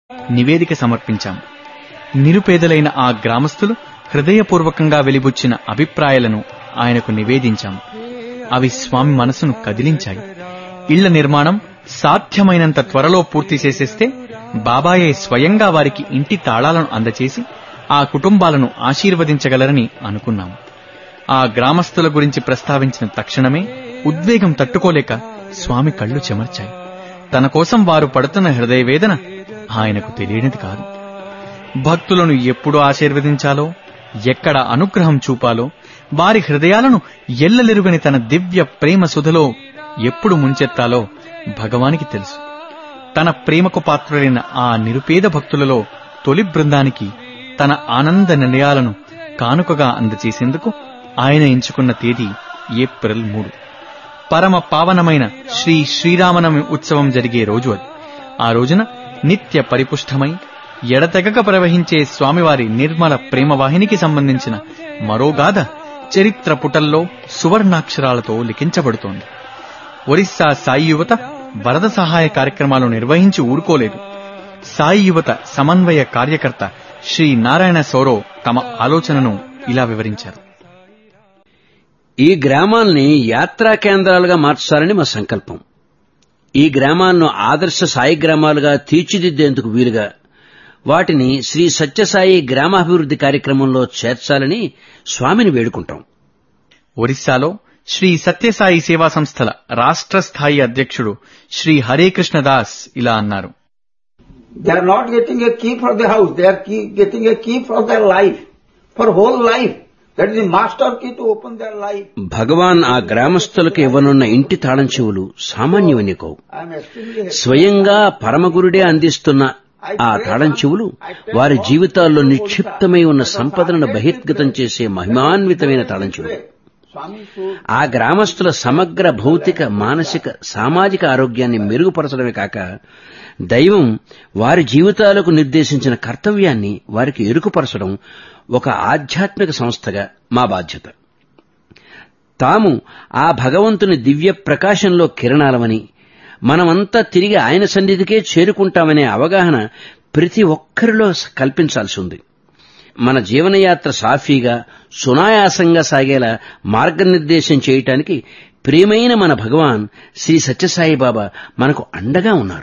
నివేదిక సమర్పించాం నిరుపేదలైన ఆ గ్రామస్తులు హృదయపూర్వకంగా వెలిబుచ్చిన అభిప్రాయాలను ఆయనకు నివేదించాం అవి స్వామి మనసును కదిలించాయి ఇళ్ల నిర్మాణం సాధ్యమైనంత త్వరలో పూర్తి చేసేస్తే బాబాయే స్వయంగా వారికి ఇంటి తాళాలను అందచేసి ఆ కుటుంబాలను ఆశీర్వదించగలరని అనుకున్నాం ఆ గ్రామస్తుల గురించి ప్రస్తావించిన తక్షణమే ఉద్వేగం తట్టుకోలేక స్వామి కళ్ళు చెమర్చాయి తన కోసం వారు పడుతున్న హృదయవేదన ఆయనకు తెలియనిది కాదు భక్తులను ఎప్పుడు ఆశీర్వదించాలో ఎక్కడ అనుగ్రహం చూపాలో వారి హృదయాలను ఎల్లలెరుగని తన దివ్య ప్రేమ సుధలో ఎప్పుడు ముంచెత్తాలో భగవానికి తెలుసు తన ప్రేమకు పాత్రులైన ఆ నిరుపేద భక్తులలో తొలి బృందానికి తన ఆనంద నిలయాలను కానుకగా అందచేసేందుకు ఆయన ఎంచుకున్న తేదీ ఏప్రిల్ మూడు పరమ పావనమైన శ్రీ శ్రీరామనవమి ఉత్సవం జరిగే రోజు అది ఆ రోజున నిత్య పరిపుష్టమై ఎడతెగక ప్రవహించే స్వామివారి నిర్మల ప్రేమవాహినికి సంబంధించిన మరో గాథ చరిత్ర పుటల్లో సువర్ణాక్షరాలతో లిఖించబడుతోంది ఒరిస్సా సాయి యువత వరద సహాయ కార్యక్రమాలు నిర్వహించి ఊరుకోలేదు సాయి యువత సమన్వయ కార్యకర్త శ్రీ నారాయణ సౌరో తమ ఆలోచనను ఇలా వివరించారు ఈ గ్రామాల్ని యాత్రా కేంద్రాలుగా మార్చాలని మా సంకల్పం ఈ గ్రామాలను ఆదర్శ సాయి గ్రామాలుగా తీర్చిదిద్దేందుకు వీలుగా వాటిని శ్రీ సత్యసాయి గ్రామాభివృద్ధి కార్యక్రమంలో చేర్చాలని స్వామిని వేడుకుంటాం ఒరిస్సాలో శ్రీ సత్యసాయి సేవా సంస్థల రాష్ట్ర స్థాయి అధ్యక్షుడు శ్రీ హరేకృష్ణ దాస్ ఇలా అన్నారు They are not getting a key for the house, they are key, getting a key for their life, for whole life. That is the master key to open their life. భగవాన్ ఆ గ్రామస్తులకు ఇవ్వనున్న ఇంటి తాళం చెవులు సామాన్యమని కావు I am extremely happy. స్వయంగా పరమగురుడే అందిస్తున్న ఆ తాళం చెవులు వారి జీవితాల్లో నిక్షిప్తమై ఉన్న సంపదలను బహిర్గతం చేసే మహిమాన్వితమైన తాళం చెవులు Swami should ఆ గ్రామస్తుల సమగ్ర భౌతిక మానసిక సామాజిక ఆరోగ్యాన్ని మెరుగుపరచడమే కాక దైవం వారి జీవితాలకు నిర్దేశించిన కర్తవ్యాన్ని వారికి ఎరుకుపరచడం ఒక ఆధ్యాత్మిక సంస్థగా మా బాధ్యత తాము ఆ భగవంతుని దివ్య ప్రకాశంలో కిరణాలమని మనమంతా తిరిగి ఆయన సన్నిధికే చేరుకుంటామనే అవగాహన ప్రతి ఒక్కరిలో కల్పించాల్సి ఉంది మన జీవనయాత్ర సాఫీగా సునాయాసంగా సాగేలా మార్గనిర్దేశం చేయటానికి ప్రియమైన మన భగవాన్ శ్రీ సత్యసాయి బాబా మనకు అండగా ఉన్నారు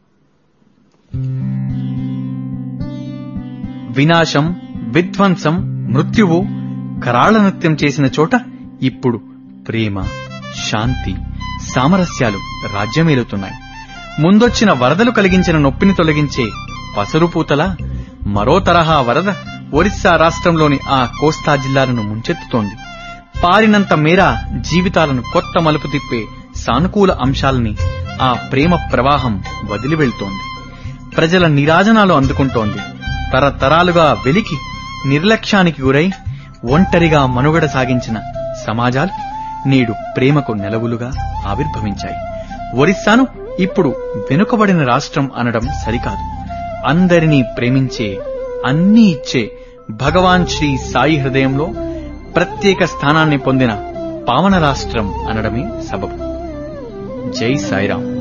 వినాశం విధ్వంసం మృత్యువు కరాళ నృత్యం చేసిన చోట ఇప్పుడు ప్రేమ శాంతి సామరస్యాలు రాజ్యమేలుతున్నాయి ముందొచ్చిన వరదలు కలిగించిన నొప్పిని తొలగించే పసరుపూతలా మరో తరహా వరద ఒరిస్సా రాష్ట్రంలోని ఆ కోస్తా జిల్లాలను ముంచెత్తుతోంది పారినంత మేర జీవితాలను కొత్త మలుపు తిప్పే సానుకూల అంశాలని ఆ ప్రేమ ప్రవాహం వదిలి వెళ్తోంది ప్రజల నిరాజనాలు అందుకుంటోంది తరతరాలుగా వెలికి నిర్లక్ష్యానికి గురై ఒంటరిగా మనుగడ సాగించిన సమాజాలు నేడు ప్రేమకు నెలవులుగా ఆవిర్భవించాయి ఒరిస్సాను ఇప్పుడు వెనుకబడిన రాష్ట్రం అనడం సరికాదు అందరినీ ప్రేమించే అన్నీ ఇచ్చే భగవాన్ శ్రీ సాయి హృదయంలో ప్రత్యేక స్థానాన్ని పొందిన పావన రాష్ట్రం అనడమే సబబు జై సాయిరాం